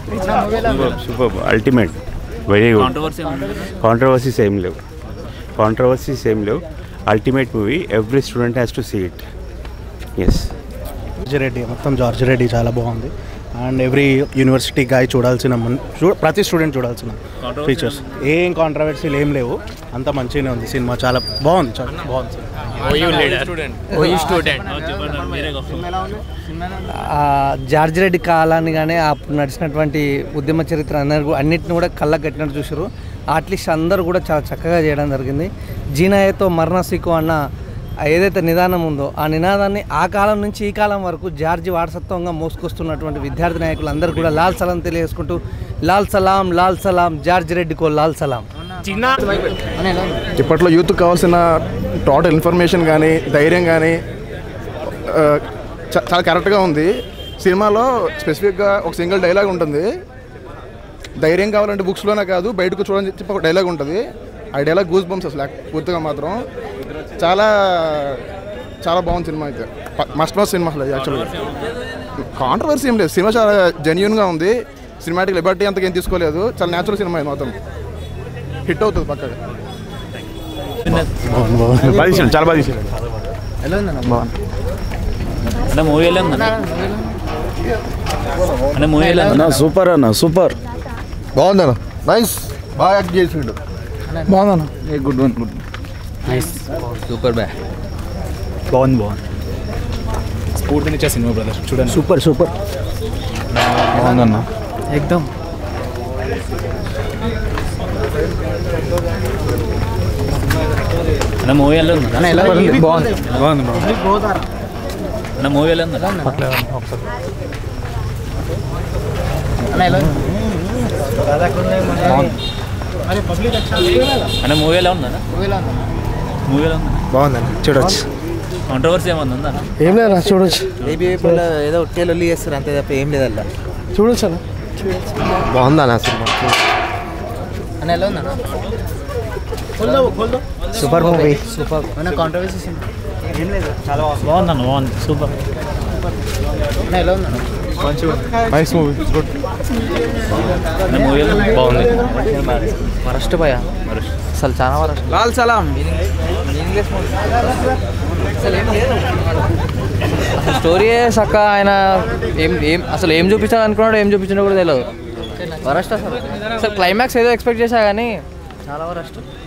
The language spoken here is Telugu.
Super ultimate very good controversy controversies ఏం లేవు కాంట్రవర్సీస్ ఏం లేవు ultimate movie every student has to see it yes George Reddy మొత్తం జార్జ్ రెడ్డి చాలా బాగుంది అండ్ ఎవ్రీ యూనివర్సిటీ గాయ చూడాల్సిన మన్- చూ ప్రతి స్టూడెంట్ చూడాల్సిన ఫీచర్స్ ఏం కాంట్రవర్సీలు ఏం లేవు అంత మంచిగానే ఉంది సినిమా చాలా బాగుంది చాలా బాగుంది ఆ జార్జ్ రెడ్డి కాలాన్ని కానీ అప్పుడు నడిచినటువంటి ఉద్యమ చరిత్ర అందరు అన్నిటిని కూడా కళ్ళకు కట్టినట్టు చూసారు ఆర్టిస్ట్ అందరూ కూడా చాలా చక్కగా చేయడం జరిగింది జీనాయతో మరణసికు అన్న ఆ ఏదైతే నిదానం ఉందో ఆ నినాదాన్ని ఆ కాలం నుంచి ఈ కాలం వరకు జార్జి వారసత్వంగా మోసుకొస్తున్నటువంటి విద్యార్థి నాయకులు అందరూ కూడా లాల్ సలాం తెలియజేసుకుంటూ లాల్ సలాం లాల్ సలాం జార్జ్ రెడ్డికో లాల్ సలాం ఇప్పట్లో యూత్ కావాల్సిన టోటల్ ఇన్ఫర్మేషన్ కానీ ధైర్యం కానీ ఆ, చ- చాలా కరెక్ట్గా ఉంది సినిమాలో స్పెసిఫిక్గా ఒక సింగిల్ డైలాగ్ ఉంటుంది ధైర్యం కావాలంటే బుక్స్లోనే కాదు బయటకు చూడని చెప్పి ఒక డైలాగ్ ఉంటుంది ఆ డైలాగ్ గూస్ బంప్స్ అసలు పూర్తిగా మాత్రం చాలా చాలా బాగుంది సినిమా అయితే మస్ట్ మస్ట్ సినిమా అసలు యాక్చువల్గా కాంట్రవర్సీ ఏం లేదు సినిమా చాలా జెన్యున్గా ఉంది సినిమాటిక్ లిబర్టీ అంతకేం తీసుకోలేదు చాలా న్యాచురల్ సినిమా ఇది మొత్తం హిట్ అవుతుంది పక్కగా బాగా తీసాడు చాలా బాగా తీసాడు అంటే మూవీ ఎలా ఉందన్న అంటే మూవీ ఎలా ఉంది సూపర్ అన్న సూపర్ బాగుందన్న నైస్ బాగా యాక్ట్ చేసిండు బాగుందన్న good one good nice super బ్యా బాగుంది బాగుంది స్ఫూర్తినిచ్చే సినిమా బ్రదర్ చూడండి సూపర్ సూపర్ బాగుందన్న ఎక్దమ్ అన్న మూవీ ఎలా ఉంది బాగుంది బాగుంది అన్న మూవీ ఎలా ఉంది అన్న మూవీ ఎలా ఉందన్న మూవీ ఎలా ఉంది బాగుందండి చూడొచ్చు కాంట్రవర్సీ ఏమన్నా ఉందా అన్న? ఏం లేదా చూడొచ్చు బేబీ ఏదో ఒట్టేలు చేస్తారు అంతే తప్ప ఏం లేదు అలా చూడొచ్చు అన్న బాగుందన్న సినిమా అని ఎలా ఉందన్న సూపర్ మూవీ సూపర్ మన కాంట్రవర్సీ బాగుందన్న బాగుంది సూపర్ ఎలా ఉందన్న నైస్ మూవీ గుడ్ అన్న మూవీ ఎలా ఉంది బాగుంది వరస్ట్ భయ అసలు చాలా వరస్ట్ లాల్ సలాం ఇంగ్లీష్ అసలు ఏం లేదు అసలు స్టోరీ సక్క ఆయన ఏం ఏం అసలు ఏం చూపించాలి అనుకున్నాడు ఏం చూపించాడో కూడా తెలియదు వరస్ట్ అసలు అసలు క్లైమాక్స్ ఏదో ఎక్స్పెక్ట్ చేశా కానీ చాలా వరస్ట్